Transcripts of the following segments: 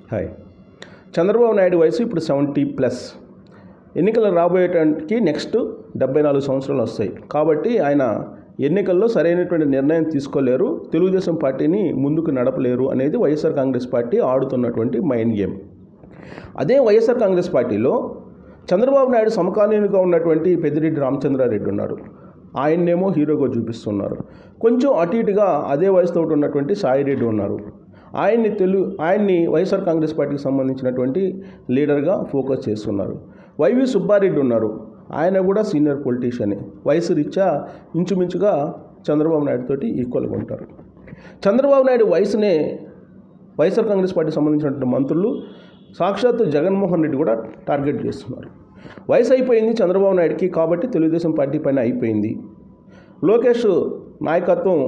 hi Chandrababu Naidu వయసు ఇప్పుడు seventy plus ఎన్నికలు రాబోయేటానికి నెక్స్ట్ డెబ్బై నాలుగు సంవత్సరాలు వస్తాయి కాబట్టి ఆయన ఎన్నికల్లో సరైనటువంటి నిర్ణయం తీసుకోలేరు తెలుగుదేశం పార్టీని ముందుకు నడపలేరు అనేది వైఎస్ఆర్ కాంగ్రెస్ పార్టీ ఆడుతున్నటువంటి మైండ్ గేమ్ అదే వైఎస్ఆర్ కాంగ్రెస్ పార్టీలో చంద్రబాబు నాయుడు సమకాలీనంగా ఉన్నటువంటి పెద్దిరెడ్డి రామచంద్రారెడ్డి ఉన్నారు ఆయన్నేమో హీరోగా చూపిస్తున్నారు కొంచెం అటు ఇటుగా అదే వయసుతో ఉన్నటువంటి సాయిరెడ్డి ఉన్నారు ఆయన్ని తెలు ఆయన్ని వైఎస్ఆర్ కాంగ్రెస్ పార్టీకి సంబంధించినటువంటి లీడర్గా ఫోకస్ చేస్తున్నారు వైవి సుబ్బారెడ్డి ఉన్నారు ఆయన కూడా సీనియర్ పొలిటీషియనే వయసు రీత్యా ఇంచుమించుగా చంద్రబాబు నాయుడు తోటి ఈక్వల్గా ఉంటారు చంద్రబాబు నాయుడు వయసునే వైఎస్ఆర్ కాంగ్రెస్ పార్టీకి సంబంధించినటువంటి మంత్రులు సాక్షాత్తు జగన్మోహన్ రెడ్డి కూడా టార్గెట్ చేస్తున్నారు వయసు అయిపోయింది చంద్రబాబు నాయుడుకి కాబట్టి తెలుగుదేశం పార్టీ పైన అయిపోయింది లోకేష్ నాయకత్వం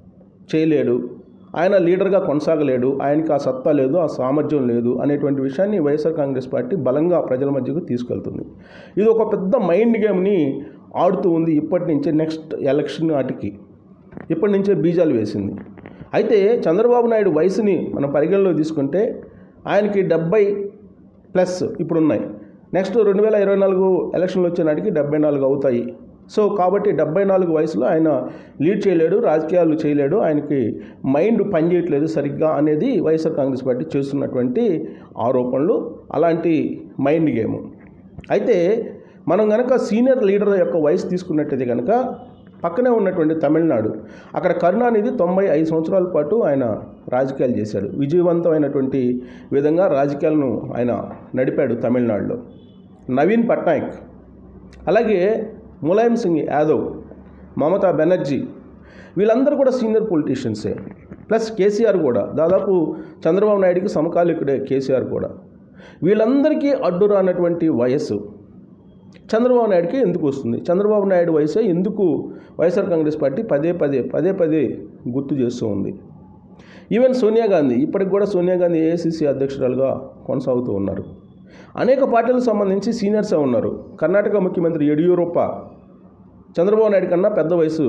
చేయలేడు ఆయన లీడర్గా కొనసాగలేడు ఆయనకి ఆ సత్తా లేదు ఆ సామర్థ్యం లేదు అనేటువంటి విషయాన్ని వైఎస్ఆర్ కాంగ్రెస్ పార్టీ బలంగా ప్రజల మధ్యకు తీసుకెళ్తుంది ఇది ఒక పెద్ద మైండ్ గేమ్ని ఆడుతూ ఉంది ఇప్పటి నుంచే నెక్స్ట్ ఎలక్షన్ నాటికి ఇప్పటి నుంచే బీజాలు వేసింది అయితే చంద్రబాబు నాయుడు వయసుని మనం పరిగణలో తీసుకుంటే ఆయనకి డెబ్బై ప్లస్ ఇప్పుడు ఉన్నాయి నెక్స్ట్ రెండు వేల ఇరవై నాలుగు ఎలక్షన్లు వచ్చే నాటికి డెబ్బై నాలుగు అవుతాయి సో కాబట్టి డెబ్బై నాలుగు వయసులో ఆయన లీడ్ చేయలేడు రాజకీయాలు చేయలేడు ఆయనకి మైండ్ పనిచేయట్లేదు సరిగ్గా అనేది వైఎస్ఆర్ కాంగ్రెస్ పార్టీ చేస్తున్నటువంటి ఆరోపణలు అలాంటి మైండ్ గేమ్ అయితే మనం కనుక సీనియర్ లీడర్ యొక్క వయసు తీసుకున్నట్టయితే కనుక పక్కనే ఉన్నటువంటి తమిళనాడు అక్కడ కరుణానిధి తొంభై ఐదు సంవత్సరాల పాటు ఆయన రాజకీయాలు చేశాడు విజయవంతమైనటువంటి విధంగా రాజకీయాలను ఆయన నడిపాడు తమిళనాడులో నవీన్ పట్నాయక్ అలాగే ములాయం సింగ్ యాదవ్ మమతా బెనర్జీ వీళ్ళందరూ కూడా సీనియర్ పొలిటీషియన్సే ప్లస్ కేసీఆర్ కూడా దాదాపు చంద్రబాబు నాయుడికి సమకాలికుడే కేసీఆర్ కూడా వీళ్ళందరికీ అడ్డు రానటువంటి వయస్సు చంద్రబాబు నాయుడుకి ఎందుకు వస్తుంది చంద్రబాబు నాయుడు వయసే ఎందుకు వైఎస్ఆర్ కాంగ్రెస్ పార్టీ పదే పదే పదే పదే గుర్తు చేస్తూ ఉంది ఈవెన్ సోనియా గాంధీ ఇప్పటికి కూడా సోనియా గాంధీ ఏఐసిసి అధ్యక్షురాలుగా కొనసాగుతూ ఉన్నారు అనేక పార్టీలకు సంబంధించి సీనియర్సే ఉన్నారు కర్ణాటక ముఖ్యమంత్రి యడియూరప్ప చంద్రబాబు నాయుడు కన్నా పెద్ద వయసు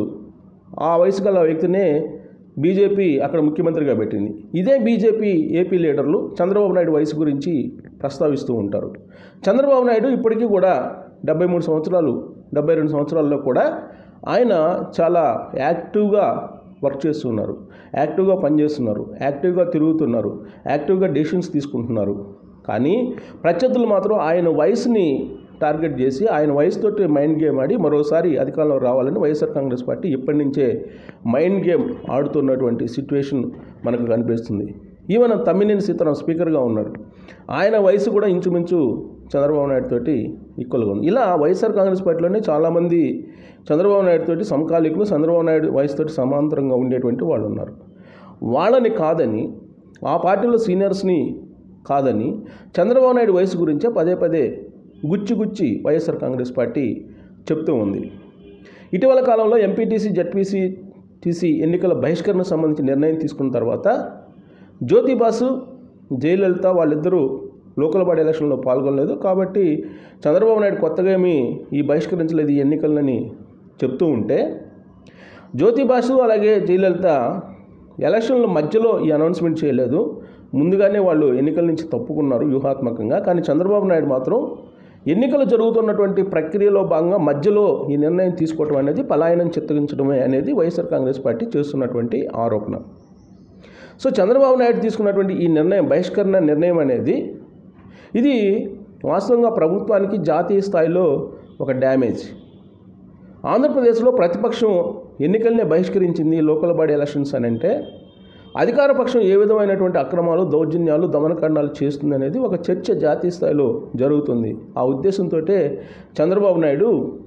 ఆ వయసు గల వ్యక్తినే బీజేపీ అక్కడ ముఖ్యమంత్రిగా పెట్టింది ఇదే బీజేపీ ఏపీ లీడర్లు చంద్రబాబు నాయుడు వయసు గురించి ప్రస్తావిస్తూ ఉంటారు చంద్రబాబు నాయుడు ఇప్పటికీ కూడా డెబ్బై మూడు సంవత్సరాలు డెబ్బై రెండు సంవత్సరాల్లో కూడా ఆయన చాలా యాక్టివ్గా వర్క్ చేస్తున్నారు యాక్టివ్గా పనిచేస్తున్నారు యాక్టివ్గా తిరుగుతున్నారు యాక్టివ్గా డెసిషన్స్ తీసుకుంటున్నారు కానీ ప్రత్యర్థులు మాత్రం ఆయన వయసుని టార్గెట్ చేసి ఆయన వయసుతోటి మైండ్ గేమ్ ఆడి మరోసారి అధికారంలో రావాలని వైఎస్ఆర్ కాంగ్రెస్ పార్టీ ఇప్పటి నుంచే మైండ్ గేమ్ ఆడుతున్నటువంటి సిచ్యువేషన్ మనకు కనిపిస్తుంది ఈవెన్ తమ్మినేని సీతారాం స్పీకర్గా ఉన్నారు ఆయన వయసు కూడా ఇంచుమించు చంద్రబాబు నాయుడు తోటి ఈక్వల్గా ఉంది ఇలా వైఎస్ఆర్ కాంగ్రెస్ పార్టీలోనే చాలామంది చంద్రబాబు నాయుడు తోటి సమకాలీకులు చంద్రబాబు నాయుడు వయసుతోటి సమాంతరంగా ఉండేటువంటి వాళ్ళు ఉన్నారు వాళ్ళని కాదని ఆ పార్టీలో సీనియర్స్ని కాదని చంద్రబాబు నాయుడు వయసు గురించే పదే పదే గుచ్చి గుచ్చి వైఎస్ఆర్ కాంగ్రెస్ పార్టీ చెప్తూ ఉంది ఇటీవల కాలంలో ఎంపీటీసీ జడ్పీసీ టీసీ ఎన్నికల బహిష్కరణకు సంబంధించి నిర్ణయం తీసుకున్న తర్వాత జ్యోతి బాసు జయలలిత వాళ్ళిద్దరూ లోకల్ బాడీ ఎలక్షన్లో పాల్గొనలేదు కాబట్టి చంద్రబాబు నాయుడు కొత్తగా ఏమీ ఈ బహిష్కరించలేదు ఈ ఎన్నికలని చెప్తూ ఉంటే జ్యోతి బాసు అలాగే జయలలిత ఎలక్షన్ల మధ్యలో ఈ అనౌన్స్మెంట్ చేయలేదు ముందుగానే వాళ్ళు ఎన్నికల నుంచి తప్పుకున్నారు వ్యూహాత్మకంగా కానీ చంద్రబాబు నాయుడు మాత్రం ఎన్నికలు జరుగుతున్నటువంటి ప్రక్రియలో భాగంగా మధ్యలో ఈ నిర్ణయం తీసుకోవడం అనేది పలాయనం చిత్తగించడమే అనేది వైఎస్ఆర్ కాంగ్రెస్ పార్టీ చేస్తున్నటువంటి ఆరోపణ సో చంద్రబాబు నాయుడు తీసుకున్నటువంటి ఈ నిర్ణయం బహిష్కరణ నిర్ణయం అనేది ఇది వాస్తవంగా ప్రభుత్వానికి జాతీయ స్థాయిలో ఒక డ్యామేజ్ ఆంధ్రప్రదేశ్లో ప్రతిపక్షం ఎన్నికల్నే బహిష్కరించింది లోకల్ బాడీ ఎలక్షన్స్ అని అంటే అధికార పక్షం ఏ విధమైనటువంటి అక్రమాలు దౌర్జన్యాలు దమనకాండాలు చేస్తుంది అనేది ఒక చర్చ జాతీయ స్థాయిలో జరుగుతుంది ఆ ఉద్దేశంతో చంద్రబాబు నాయుడు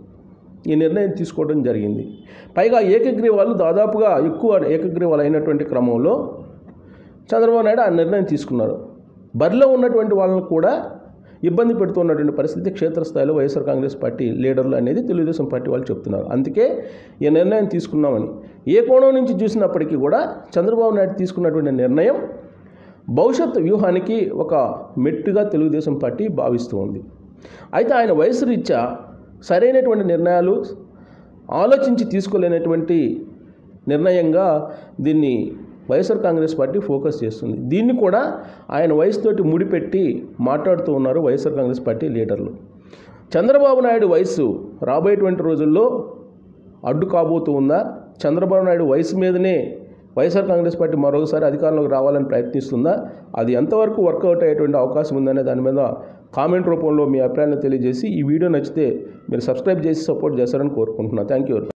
ఈ నిర్ణయం తీసుకోవడం జరిగింది పైగా ఏకగ్రీవాలు దాదాపుగా ఎక్కువ ఏకగ్రీవాలు అయినటువంటి క్రమంలో చంద్రబాబు నాయుడు ఆ నిర్ణయం తీసుకున్నారు బరిలో ఉన్నటువంటి వాళ్ళని కూడా ఇబ్బంది పెడుతున్నటువంటి పరిస్థితి క్షేత్రస్థాయిలో వైఎస్ఆర్ కాంగ్రెస్ పార్టీ లీడర్లు అనేది తెలుగుదేశం పార్టీ వాళ్ళు చెప్తున్నారు అందుకే ఈ నిర్ణయం తీసుకున్నామని ఏ కోణం నుంచి చూసినప్పటికీ కూడా చంద్రబాబు నాయుడు తీసుకున్నటువంటి నిర్ణయం భవిష్యత్ వ్యూహానికి ఒక మెట్టుగా తెలుగుదేశం పార్టీ భావిస్తూ ఉంది అయితే ఆయన వయసు రీత్యా సరైనటువంటి నిర్ణయాలు ఆలోచించి తీసుకోలేనటువంటి నిర్ణయంగా దీన్ని వైఎస్ఆర్ కాంగ్రెస్ పార్టీ ఫోకస్ చేస్తుంది దీన్ని కూడా ఆయన వయసుతోటి ముడిపెట్టి మాట్లాడుతూ ఉన్నారు వైఎస్ఆర్ కాంగ్రెస్ పార్టీ లీడర్లు చంద్రబాబు నాయుడు వయసు రాబోయేటువంటి రోజుల్లో అడ్డు కాబోతూ ఉందా చంద్రబాబు నాయుడు వయసు మీదనే వైఎస్ఆర్ కాంగ్రెస్ పార్టీ మరొకసారి అధికారంలోకి రావాలని ప్రయత్నిస్తుందా అది ఎంతవరకు వర్కౌట్ అయ్యేటువంటి అవకాశం ఉందనే దాని మీద కామెంట్ రూపంలో మీ అభిప్రాయాన్ని తెలియజేసి ఈ వీడియో నచ్చితే మీరు సబ్స్క్రైబ్ చేసి సపోర్ట్ చేస్తారని కోరుకుంటున్నాను థ్యాంక్ యూ